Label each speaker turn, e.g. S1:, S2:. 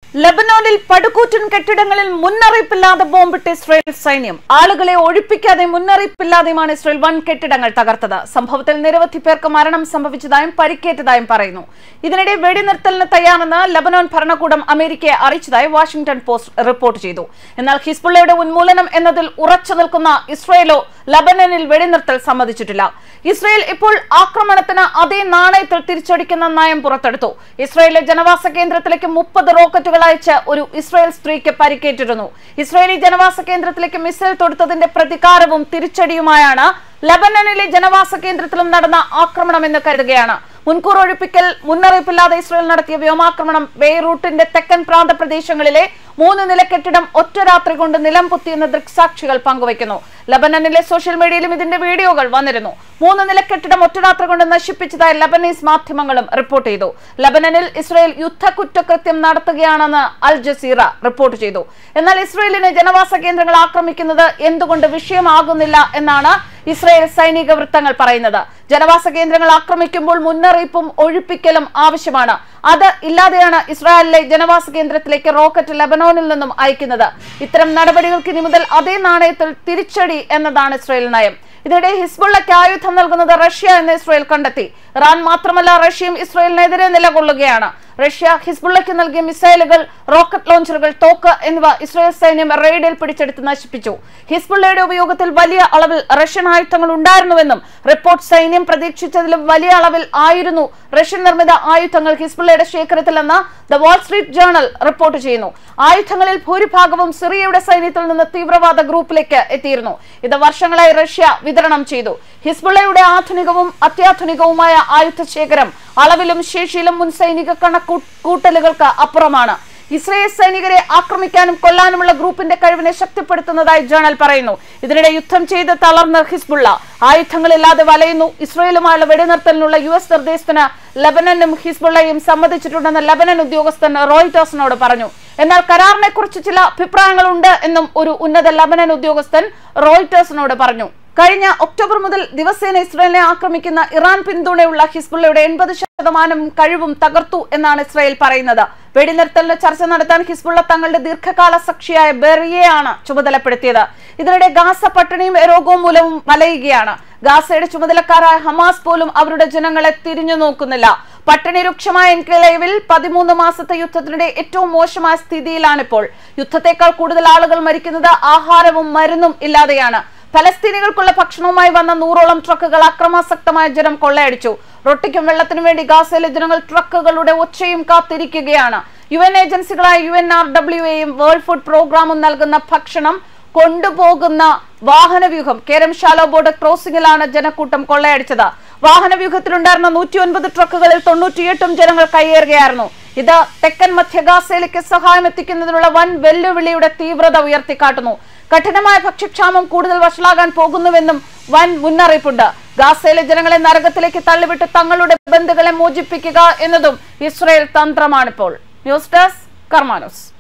S1: ലബനോനിൽ പടുകൂറ്റൻ കെട്ടിടങ്ങളിൽ മുന്നറിയിപ്പില്ലാതെ ബോംബിട്ട് ഇസ്രായേൽ സൈന്യം ആളുകളെ ഒഴിപ്പിക്കാതെ മുന്നറിയിപ്പില്ലാതെയുമാണ് ഇസ്രായേൽ വൻ കെട്ടിടങ്ങൾ തകർത്തത് സംഭവത്തിൽ നിരവധി പേർക്ക് മരണം സംഭവിച്ചതായും പരിക്കേറ്റതായും പറയുന്നു ഇതിനിടെ വെടിനിർത്തലിന് തയ്യാറെന്ന് ലബനോൻ ഭരണകൂടം അമേരിക്കയെ അറിയിച്ചതായി വാഷിംഗ്ടൺ പോസ്റ്റ് റിപ്പോർട്ട് ചെയ്തു എന്നാൽ ഹിസ്ബുള്ളയുടെ ഉന്മൂലനം എന്നതിൽ ഉറച്ചു നിൽക്കുന്ന ഇസ്രായേലോ ലബനനിൽ വെടിനിർത്തൽ സമ്മതിച്ചിട്ടില്ല ഇസ്രായേൽ ഇപ്പോൾ ആക്രമണത്തിന് അതേ നാണയത്തിൽ തിരിച്ചടിക്കുന്ന നയം പുറത്തെടുത്തു ഇസ്രായേലിലെ ജനവാസ കേന്ദ്രത്തിലേക്ക് മുപ്പത് റോക്കറ്റുകൾ അയച്ച് ഒരു ഇസ്രായേൽ സ്ത്രീക്ക് പരിക്കേറ്റിരുന്നു ഇസ്രായേലി ജനവാസ കേന്ദ്രത്തിലേക്ക് മിസൈൽ തൊടുത്തതിന്റെ പ്രതികാരവും തിരിച്ചടിയുമായാണ് ലബനനിലെ ജനവാസ കേന്ദ്രത്തിലും നടന്ന ആക്രമണം എന്ന് കരുതുകയാണ് മുൻകൂർ ഒഴിപ്പിക്കൽ മുന്നറിയിപ്പില്ലാതെ ഇസ്രായേൽ നടത്തിയ വ്യോമാക്രമണം ബെയ്റൂട്ടിന്റെ തെക്കൻ പ്രാന്ത പ്രദേശങ്ങളിലെ മൂന്ന് നില കെട്ടിടം ഒറ്റ രാത്രി കൊണ്ട് നിലം പൊത്തിയെന്ന് ദൃക്സാക്ഷികൾ പങ്കുവയ്ക്കുന്നു ലബനനിലെ സോഷ്യൽ മീഡിയയിലും ഇതിന്റെ വീഡിയോകൾ വന്നിരുന്നു മൂന്ന് നില കെട്ടിടം ഒറ്റ രാത്രി കൊണ്ട് നശിപ്പിച്ചതായി ലബനീസ് മാധ്യമങ്ങളും റിപ്പോർട്ട് ചെയ്തു ലബനനിൽ ഇസ്രായേൽ യുദ്ധ കുറ്റകൃത്യം നടത്തുകയാണെന്ന് അൽ ജസീറ റിപ്പോർട്ട് ചെയ്തു എന്നാൽ ഇസ്രായേലിനെ ജനവാസ കേന്ദ്രങ്ങൾ ആക്രമിക്കുന്നത് എന്തുകൊണ്ട് വിഷയമാകുന്നില്ല എന്നാണ് ഇസ്രായേൽ സൈനിക വൃത്തങ്ങൾ പറയുന്നത് ജനവാസ കേന്ദ്രങ്ങൾ ആക്രമിക്കുമ്പോൾ മുന്നറിയിപ്പും ഒഴിപ്പിക്കലും ആവശ്യമാണ് അത് ഇല്ലാതെയാണ് ഇസ്രായേലിലെ ജനവാസ കേന്ദ്രത്തിലേക്ക് റോക്കറ്റ് ലബനോനിൽ നിന്നും അയക്കുന്നത് ഇത്തരം നടപടികൾക്ക് ഇനി മുതൽ അതേ നാണയത്തിൽ തിരിച്ചടി എന്നതാണ് ഇസ്രായേൽ നയം ഇതിനിടെ ഹിസ്ബുള്ളയ്ക്ക് ആയുധം നൽകുന്നത് റഷ്യ എന്ന് ഇസ്രായേൽ കണ്ടെത്തി ഇറാൻ മാത്രമല്ല റഷ്യയും ഇസ്രായേലിനെതിരെ നിലകൊള്ളുകയാണ് റഷ്യ ഹിസ്ബുള്ളയ്ക്ക് നൽകിയ മിസൈലുകൾ റോക്കറ്റ് ലോഞ്ചറുകൾ തോക്ക് എന്നിവ ഇസ്രായേൽ സൈന്യം റെയ്ഡിൽ പിടിച്ചെടുത്ത് നശിപ്പിച്ചു ഹിസ്ബുള്ളയുടെ ഉപയോഗത്തിൽ വലിയ അളവിൽ റഷ്യൻ ആയുധങ്ങൾ ഉണ്ടായിരുന്നുവെന്നും റിപ്പോർട്ട് സൈന്യം പ്രതീക്ഷിച്ചതിലും വലിയ അളവിൽ ആയിരുന്നു റഷ്യൻ നിർമ്മിത ആയുധങ്ങൾ ഹിസ്ബുള്ളയുടെ ശേഖരത്തിലെന്ന് the Wall Street Journal report ചെയ്യുന്നു ആയുധങ്ങളിൽ ഭൂരിഭാഗവും സിറിയയുടെ സൈന്യത്തിൽ നിന്ന് തീവ്രവാദ ഗ്രൂപ്പിലേക്ക് എത്തിയിരുന്നു ഇത് വർഷങ്ങളായി റഷ്യ വിതരണം ചെയ്തു ഹിസ്ബുള്ളയുടെ ആധുനികവും അത്യാധുനികവുമായ ആയുധ ശേഖരം അളവിലും ശേഷിയിലും മുൻ സൈനിക കണക്കൂട്ടലുകൾക്ക് അപ്പുറമാണ് ഇസ്രയേൽ സൈനികരെ ആക്രമിക്കാനും കൊല്ലാനുമുള്ള ഗ്രൂപ്പിന്റെ കഴിവിനെ ശക്തിപ്പെടുത്തുന്നതായി ജേണൽ പറയുന്നു ഇതിനിടെ യുദ്ധം ചെയ്ത് തളർന്ന ഹിസ്ബുള്ള ആയുധങ്ങളില്ലാതെ വലയുന്നു ഇസ്രയേലുമായുള്ള വെടിനിർത്തലിനുള്ള യു എസ് നിർദ്ദേശത്തിന് ലബനനും ഹിസ്ബുള്ളയും സമ്മതിച്ചിട്ടുണ്ടെന്ന് ലബനൻ ഉദ്യോഗസ്ഥൻ റോയിറ്റേഴ്സിനോട് പറഞ്ഞു എന്നാൽ കരാറിനെ കുറിച്ച് ചില അഭിപ്രായങ്ങളുണ്ട് എന്നും ഒരു ഉന്നത ലബനൻ ഉദ്യോഗസ്ഥൻ റോയിറ്റേഴ്സിനോട് പറഞ്ഞു കഴിഞ്ഞ ഒക്ടോബർ മുതൽ ദിവസേന ഇസ്രായേലിനെ ആക്രമിക്കുന്ന ഇറാൻ പിന്തുണയുള്ള ഹിസ്ബുള്ളയുടെ എൺപത് ശതമാനം കഴിവും തകർത്തു എന്നാണ് ഇസ്രായേൽ പറയുന്നത് വെടിനിർത്തലിന് ചർച്ച നടത്താൻ ഹിസ്ബുള്ള തങ്ങളുടെ ദീർഘകാല സഖിയായ ബെറിയെയാണ് ചുമതലപ്പെടുത്തിയത് ഇതിനിടെ ഗാസ പട്ടിണിയും രോഗവും മൂലവും വലയുകയാണ് ഗാസയുടെ ചുമതലക്കാരായ ഹമാസ് പോലും അവരുടെ ജനങ്ങളെ തിരിഞ്ഞു നോക്കുന്നില്ല പട്ടിണി രൂക്ഷമായ എൻക്ലേവിൽ പതിമൂന്ന് മാസത്തെ യുദ്ധത്തിനിടെ ഏറ്റവും മോശമായ സ്ഥിതിയിലാണിപ്പോൾ യുദ്ധത്തെക്കാൾ കൂടുതൽ ആളുകൾ മരിക്കുന്നത് ആഹാരവും മരുന്നും ഇല്ലാതെയാണ് ഫലസ്തീനികൾക്കുള്ള ഭക്ഷണവുമായി വന്ന നൂറോളം ട്രക്കുകൾ അക്രമാസക്തമായ ജനം കൊള്ളയടിച്ചു റൊട്ടിക്കും വെള്ളത്തിനും വേണ്ടി ഗാസയിലെ ജനങ്ങൾ ട്രക്കുകളുടെ ഒച്ചയും കാത്തിരിക്കുകയാണ് യു എൻ ഏജൻസികളായ യു എൻ ആർ ഡബ്ല്യു എയും വേൾഡ് ഫുഡ് പ്രോഗ്രാമും നൽകുന്ന ഭക്ഷണം കൊണ്ടുപോകുന്ന വാഹനവ്യൂഹം കേരം ഷാലോ ബോർഡ് ക്രോസിംഗിലാണ് ജനക്കൂട്ടം കൊള്ളയടിച്ചത് വാഹനവ്യൂഹത്തിലുണ്ടായിരുന്ന നൂറ്റി ഒൻപത് ട്രക്കുകളിൽ തൊണ്ണൂറ്റിയെട്ടും ജനങ്ങൾ കയ്യേറുകയായിരുന്നു ഇത് തെക്കൻ മധ്യ ഗാസയിലേക്ക് സഹായം എത്തിക്കുന്നതിനുള്ള വൻ വെല്ലുവിളിയുടെ തീവ്രത ഉയർത്തിക്കാട്ടുന്നു കഠിനമായ ഭക്ഷ്യക്ഷാമം കൂടുതൽ വഷളാകാൻ പോകുന്നുവെന്നും വൻ മുന്നറിയിപ്പുണ്ട് ഗാസയിലെ ജനങ്ങളെ നരകത്തിലേക്ക് തള്ളിവിട്ട് തങ്ങളുടെ ബന്ധുക്കളെ മോചിപ്പിക്കുക എന്നതും ഇസ്രയേൽ തന്ത്രമാണിപ്പോൾ ന്യൂസ് ഡെസ്ക് കർമാനോസ്